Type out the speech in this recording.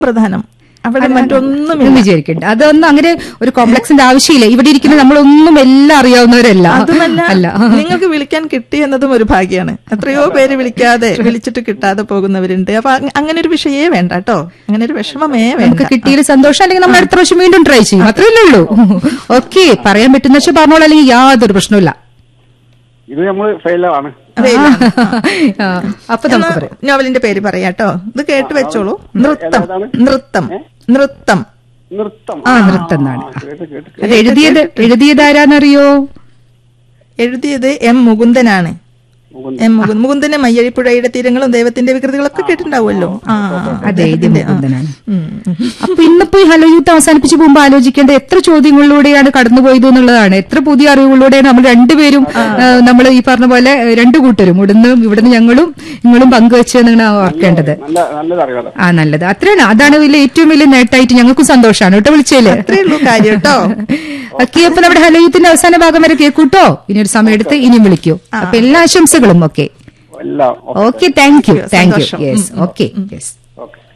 പ്രധാനം അവിടെ മറ്റൊന്നുമില്ല എന്ന് വിചാരിക്കണ്ട അതൊന്നും അങ്ങനെ ഒരു കോംപ്ലക്സിന്റെ ആവശ്യമില്ല ഇവിടെ ഇരിക്കുന്ന നമ്മളൊന്നും എല്ലാം അറിയാവുന്നവരല്ല അതുമല്ല അല്ല നിങ്ങൾക്ക് വിളിക്കാൻ കിട്ടി എന്നതും ഒരു ഭാഗ്യമാണ് എത്രയോ പേര് വിളിക്കാതെ വിളിച്ചിട്ട് കിട്ടാതെ പോകുന്നവരുണ്ട് അപ്പൊ അങ്ങ- അങ്ങനെ ഒരു വിഷയേ വേണ്ട കേട്ടോ അങ്ങനെ ഒരു വിഷമമേ വേണ്ട നമുക്ക് കിട്ടിയൊരു സന്തോഷം അല്ലെങ്കിൽ നമ്മൾ അടുത്ത പ്രാവശ്യം വീണ്ടും ട്രൈ ചെയ്യും അത്രയല്ലേ ഉള്ളൂ ഓക്കെ പറയാൻ പറ്റുന്ന വെച്ചാൽ പറഞ്ഞോളൂ അല്ലെങ്കിൽ യാതൊരു പ്രശ്നമില്ല ഇത് നമ്മൾ ഫെയിലാണ് ആ, അപ്പൊ നമുക്ക് പറയാം നോവലിന്റെ പേര് പറയാട്ടോ ഇത് കേട്ട് വെച്ചോളൂ നൃത്തം ഏതാണ്? നൃത്തം നൃത്തം നൃത്തം ആ നൃത്തം എന്നാണ് ആ, കേട്ട് കേട്ട് അത് എഴുതിയത് എഴുതിയത് ആരാന്നറിയോ എഴുതിയത് എം മുകുന്ദനാണ് മുകുന്ദൻ. എം മുകുന്ദൻ മുകുന്ദന്റെ മയ്യഴിപ്പുഴയുടെ തീരങ്ങളും ദൈവത്തിന്റെ വികൃതികളൊക്കെ കേട്ടിട്ടുണ്ടാവുമല്ലോ ആ ആ, ആ. അതെ എഴുതിയ മുകുന്ദനാണ് ഉം, ഉം. അപ്പൊ ഇന്നിപ്പോ ഈ ഹലോ യൂത്ത് അവസാനിപ്പിച്ച് പോകുമ്പോൾ ആലോചിക്കേണ്ട എത്ര ചോദ്യങ്ങളിലൂടെയാണ് കടന്നുപോയത് എന്നുള്ളതാണ് എത്ര പുതിയ അറിവുകളിലൂടെയാണ് നമ്മൾ രണ്ടുപേരും നമ്മൾ ഈ പറഞ്ഞ പോലെ ഏഹ്, രണ്ടു കൂട്ടരും ഇവിടുന്ന് ഇവിടുന്ന് ഞങ്ങളും നിങ്ങളും പങ്കുവെച്ചെന്നാണ് ഓർക്കേണ്ടത് നല്ല നല്ലത് അറിയാലോ ആ നല്ലത് അത്രയാണ് അതാണ് വലിയ ഏറ്റവും വലിയ നേട്ടമായിട്ട് ഞങ്ങൾക്കും സന്തോഷമാണ് കേട്ടോ വിളിച്ചേല് അത്രേ ഉള്ളൂ കാര്യം കേട്ടോ ഓക്കെ അപ്പൊ നമ്മുടെ ഹലോ യൂത്തിന്റെ അവസാന ഭാഗം വരെ കേൾക്കൂട്ടോ ഇനി ഒരു സമയം എടുത്ത് ഇനിയും വിളിക്കൂ അപ്പൊ എല്ലാ ആശംസകളും ഓക്കെ എല്ലാം okay thank you thank you സന്തോഷം. Yes okay yes okay